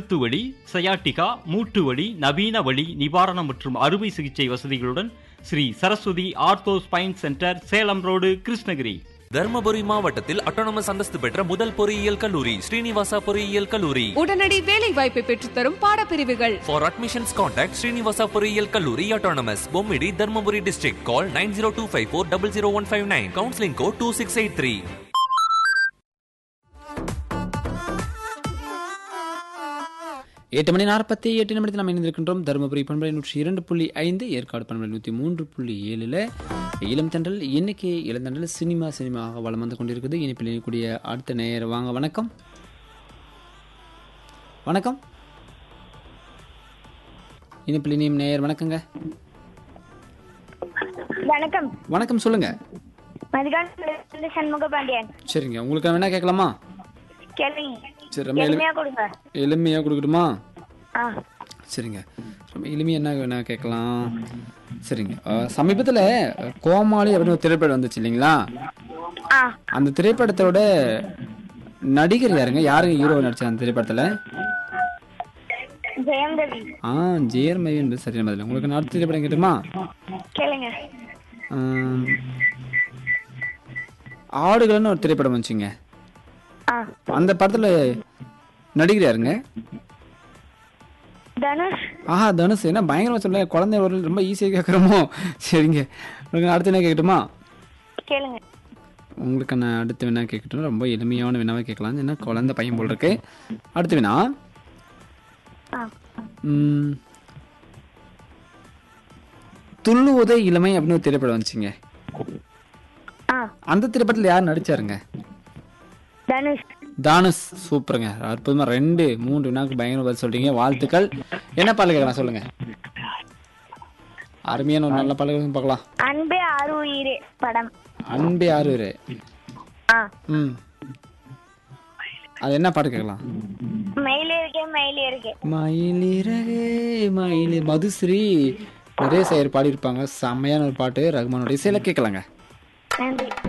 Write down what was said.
கழுத்து வலி சயாட்டிகா மூட்டு வலி நவீன வலி நிவாரணம் மற்றும் அறுவை சிகிச்சை வசதிகளுடன் Sri Saraswathi ortho spine centre Salem road Krishnagiri Dharmapuri மாவட்டத்தில் அட்டானமஸ் அந்தஸ்து பெற்ற முதல் பொறியியல் கல்லூரி ஸ்ரீனிவாசா பொறியியல் கல்லூரி உடனடி வேலை வாய்ப்பை பெற்றுத்தரும் பாடப்பிரிவுகள் ஃபார் அட்மிஷன்ஸ் கான்டாக்ட் ஸ்ரீனிவாசா பொறியியல் கல்லூரி autonomous Bommidi Dharmapuri district call nine zero two five four double zero one five nine counselling code two six eight three எட்டு மணி நாற்பத்தி எட்டு நிமிடத்தில் நாம் இணைந்திருக்கின்றோம் தருமபுரி பண்பலை நூற்றி இரண்டு புள்ளி ஐந்து ஏற்காடு பண்பலை நூற்றி மூன்று புள்ளி ஏழில் இளம் தென்றல் இன்னைக்கு இளந்தண்டல் சினிமா சினிமாவாக வளம் வந்து கொண்டிருக்குது இனிப்பில் இணையக்கூடிய அடுத்த நேயர் வாங்க வணக்கம் வணக்கம் இனிப்பில் இனியும் நேயர் வணக்கங்க வணக்கம் வணக்கம் சொல்லுங்க மதிகான சண்முக பாண்டியன் சரிங்க உங்களுக்கு நான் வேணா கேட்கலாமா கேளுங்க சரி ரொம்ப எளி எளிமையா கொடுங்க எளிமையாக கொடுக்கட்டுமா ஆ சரிங்க ரொம்ப எளிமையாக என்ன வேணா கேட்கலாம் சரிங்க சமீபத்தில் கோமாளி அப்படின்னு ஒரு திரைப்படம் வந்துச்சு இல்லைங்களா ஆ அந்த திரைப்படத்தோட நடிகர் யாருங்க யாருங்க ஹீரோ நடிச்ச அந்த திரைப்படத்தில் ஜெயம் ரவி ஆ ஜெயர் மைவி என்பது சரியான பதில் உங்களுக்கு நான் அடுத்த திரைப்படம் கேட்டுமா கேளுங்க ஆம், ஆடுகள்னு ஒரு திரைப்படம் வந்துச்சுங்க ஆ அந்த படத்தில் நடிகர் யாருங்க தனுஷ் ஆஹா தனுஷ் என்ன பயங்கரமா சொல்ல குழந்தை ஒரு ரொம்ப ஈஸியாக கேட்குறோமோ சரிங்க உங்களுக்கு அடுத்து என்ன கேட்கட்டுமா கேளுங்க உங்களுக்கு நான் அடுத்து வேணா கேட்கட்டும் ரொம்ப எளிமையான வினாவை கேட்கலாம் என்ன குழந்தை பையன் போல் இருக்கு அடுத்து வேணா ஆ ம், துள்ளுவதே இளமை அப்படின்னு ஒரு திரைப்படம் வந்துச்சுங்க ஆ அந்த திரைப்படத்தில் யார் நடிச்சாருங்க தனுஷ் தானுஷ் சூப்பருங்க அற்புதமா ரெண்டு மூன்று வினாக்கு பயங்கர பதில் சொல்றீங்க வாழ்த்துக்கள் என்ன பாடல் கேட்கலாம் சொல்லுங்க அருமையான ஒரு நல்ல பாடல் பார்க்கலாம் அன்பே ஆறு உயிரே படம் அன்பே ஆறு ஆ ம் அது என்ன பாட்டு கேட்கலாம் மயிலே இருக்கே மயிலே இருக்கே மயிலிறகே மயிலி மதுஸ்ரீ நிறைய செயர் பாடியிருப்பாங்க செம்மையான ஒரு பாட்டு ரகுமானோட இசையில கேட்கலாங்க நன்றி